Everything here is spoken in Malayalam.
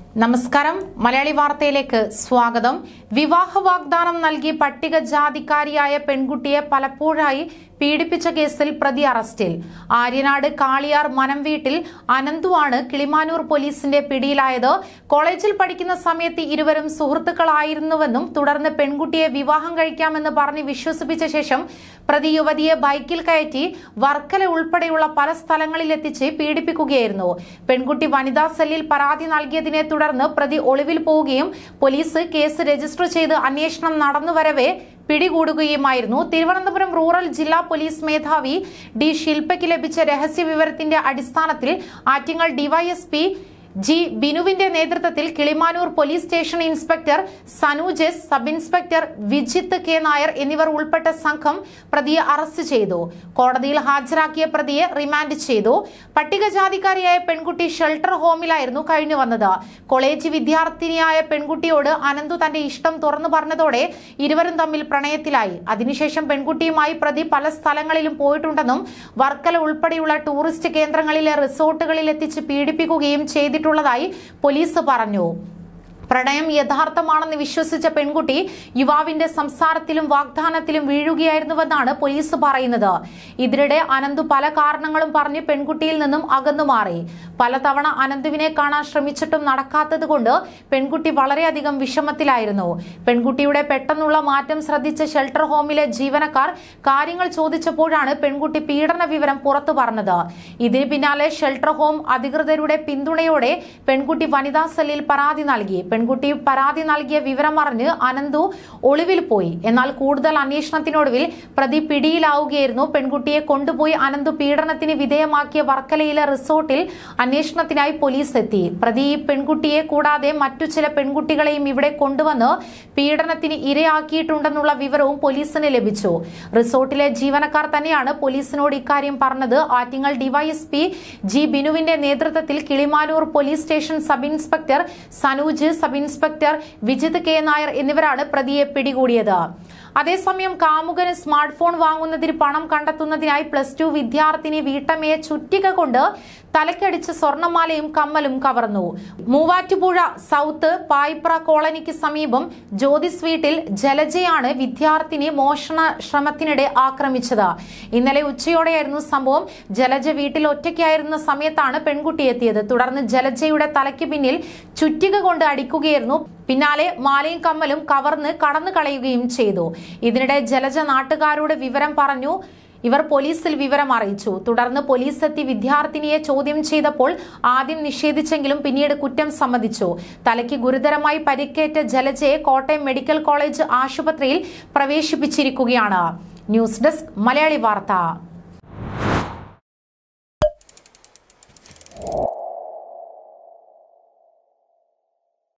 നമസ്കാരം മലയാളി വാർത്തയിലേക്ക് സ്വാഗതം വിവാഹ വാഗ്ദാനം നൽകി പട്ടികജാതിക്കാരിയായ പെൺകുട്ടിയെ പലപ്പോഴായി പീഡിപ്പിച്ച കേസിൽ പ്രതി അറസ്റ്റിൽ ആര്യനാട് കാളിയാർ മനം വീട്ടിൽ അനന്തുവാണ് കിളിമാനൂർ പോലീസിന്റെ പിടിയിലായത് കോളേജിൽ പഠിക്കുന്ന സമയത്ത് ഇരുവരും സുഹൃത്തുക്കളായിരുന്നുവെന്നും തുടർന്ന് പെൺകുട്ടിയെ വിവാഹം കഴിക്കാമെന്ന് പറഞ്ഞ് വിശ്വസിപ്പിച്ച ശേഷം പ്രതി യുവതിയെ ബൈക്കിൽ കയറ്റി വർക്കല ഉൾപ്പെടെയുള്ള പല സ്ഥലങ്ങളിലെത്തിച്ച് പീഡിപ്പിക്കുകയായിരുന്നു പെൺകുട്ടി വനിതാ സെല്ലിൽ പരാതി നൽകിയതിനെ തുടർന്ന് പ്രതി ഒളിവിൽ പോവുകയും പോലീസ് കേസ് രജിസ്റ്റർ ചെയ്ത് അന്വേഷണം നടന്നുവരവെ പിടികൂടുകയുമായിരുന്നു തിരുവനന്തപുരം റൂറൽ ജില്ലാ പോലീസ് മേധാവി ഡി ശില്പയ്ക്ക് ലഭിച്ച രഹസ്യ വിവരത്തിന്റെ അടിസ്ഥാനത്തിൽ ആറ്റിങ്ങൽ ഡിവൈഎസ്പി ജി ബിനുവിന്റെ നേതൃത്വത്തിൽ Kilimanoor police station inspector Sanooj S sub inspector Vijith K Nair എന്നിവർ ഉൾപ്പെട്ട സംഘം പ്രതിയെ അറസ്റ്റ് ചെയ്തു കോടതിയിൽ ഹാജരാക്കിയ പ്രതിയെ റിമാൻഡ് ചെയ്തു പട്ടികജാതിക്കാരിയായ പെൺകുട്ടി ഷെൽട്ടർ ഹോമിലായിരുന്നു കഴിഞ്ഞു വന്നത് കോളേജ് വിദ്യാർത്ഥിനിയായ പെൺകുട്ടിയോട് അനന്തു തന്റെ ഇഷ്ടം തുറന്നു പറഞ്ഞതോടെ ഇരുവരും തമ്മിൽ പ്രണയത്തിലായി അതിനുശേഷം പെൺകുട്ടിയുമായി പ്രതി പല സ്ഥലങ്ങളിലും പോയിട്ടുണ്ടെന്നും വർക്കല ഉൾപ്പെടെയുള്ള ടൂറിസ്റ്റ് കേന്ദ്രങ്ങളിലെ റിസോർട്ടുകളിൽ എത്തിച്ച് പീഡിപ്പിക്കുകയും ചെയ്തിട്ടുള്ളതായി പോലീസ് പറഞ്ഞു പ്രണയം യഥാർത്ഥമാണെന്ന് വിശ്വസിച്ച പെൺകുട്ടി യുവാവിന്റെ സംസാരത്തിലും വാഗ്ദാനത്തിലും വീഴുകയായിരുന്നുവെന്നാണ് പോലീസ് പറയുന്നത് ഇതിനിടെ അനന്തു പല കാരണങ്ങളും പറഞ്ഞ് പെൺകുട്ടിയിൽ നിന്നും അകന്നു മാറി പലതവണ അനന്തുവിനെ കാണാൻ ശ്രമിച്ചിട്ടും നടക്കാത്തതുകൊണ്ട് പെൺകുട്ടി വളരെയധികം വിഷമത്തിലായിരുന്നു പെൺകുട്ടിയുടെ പെട്ടെന്നുള്ള മാറ്റം ശ്രദ്ധിച്ച ഷെൽട്ടർ ഹോമിലെ ജീവനക്കാർ കാര്യങ്ങൾ ചോദിച്ചപ്പോഴാണ് പെൺകുട്ടി പീഡന വിവരം പുറത്തു പറഞ്ഞത് ഇതിന് പിന്നാലെ ഷെൽട്ടർ ഹോം അധികൃതരുടെ പിന്തുണയോടെ പെൺകുട്ടി വനിതാ സെല്ലിൽ പരാതി നൽകി പെൺകുട്ടി പരാതി നൽകിയ വിവരം അറിഞ്ഞ് അനന്തു ഒളിവിൽ പോയി എന്നാൽ കൂടുതൽ അന്വേഷണത്തിനൊടുവിൽ പ്രതി പിടിയിലാവുകയായിരുന്നു പെൺകുട്ടിയെ കൊണ്ടുപോയി അനന്തു പീഡനത്തിന് വിധേയമാക്കിയ വർക്കലയിലെ റിസോർട്ടിൽ അന്വേഷണത്തിനായി പോലീസ് എത്തി പ്രതി ഈ പെൺകുട്ടിയെ കൂടാതെ മറ്റു ചില പെൺകുട്ടികളെയും ഇവിടെ കൊണ്ടുവന്ന് പീഡനത്തിന് ഇരയാക്കിയിട്ടുണ്ടെന്നുള്ള വിവരവും പോലീസിന് ലഭിച്ചു റിസോർട്ടിലെ ജീവനക്കാർ തന്നെയാണ് പോലീസിനോട് ഇക്കാര്യം പറഞ്ഞത് ആറ്റിങ്ങൽ ഡിവൈഎസ്പി ജി ബിനുവിന്റെ നേതൃത്വത്തിൽ Kilimanoor police station sub inspector Sanooj sub inspector Vijith K Nair എന്നിവരാണ് പ്രതിയെ പിടികൂടിയത് അതേസമയം കാമുകന് സ്മാർട്ട് ഫോൺ വാങ്ങുന്നതിന് പണം കണ്ടെത്തുന്നതിനായി പ്ലസ് ടു വിദ്യാർത്ഥിനി വീട്ടമ്മയെ ചുറ്റിക കൊണ്ട് തലക്കടിച്ച് സ്വർണമാലയും കമ്മലും കവർന്നു മൂവാറ്റുപുഴ സൗത്ത് പായിപ്ര കോളനിക്ക് സമീപം ജ്യോതിസ് വീട്ടിൽ ജലജയാണ് വിദ്യാർത്ഥിനി മോഷണ ശ്രമത്തിനിടെ ആക്രമിച്ചത് ഇന്നലെ ഉച്ചയോടെയായിരുന്നു സംഭവം ജലജ വീട്ടിൽ ഒറ്റയ്ക്കായിരുന്ന സമയത്താണ് പെൺകുട്ടി എത്തിയത് തുടർന്ന് ജലജയുടെ തലയ്ക്ക് പിന്നിൽ ചുറ്റിക കൊണ്ട് അടിക്കുകയായിരുന്നു പിന്നാലെ മാലയും കമ്മലും കവർന്ന് കടന്നു കളയുകയും ചെയ്തു ഇതിനിടെ ജലജ നാട്ടുകാരോട് വിവരം പറഞ്ഞു ഇവർ പോലീസിൽ വിവരം അറിയിച്ചു തുടർന്ന് പോലീസ് എത്തി വിദ്യാർത്ഥിനിയെ ചോദ്യം ചെയ്തപ്പോൾ ആദ്യം നിഷേധിച്ചെങ്കിലും പിന്നീട് കുറ്റം സമ്മതിച്ചു തലയ്ക്ക് ഗുരുതരമായി പരിക്കേറ്റ ജലജയെ കോട്ടയം മെഡിക്കൽ കോളേജ് ആശുപത്രിയിൽ പ്രവേശിപ്പിച്ചിരിക്കുകയാണ് ന്യൂസ് ഡെസ്ക് മലയാളി വാർത്ത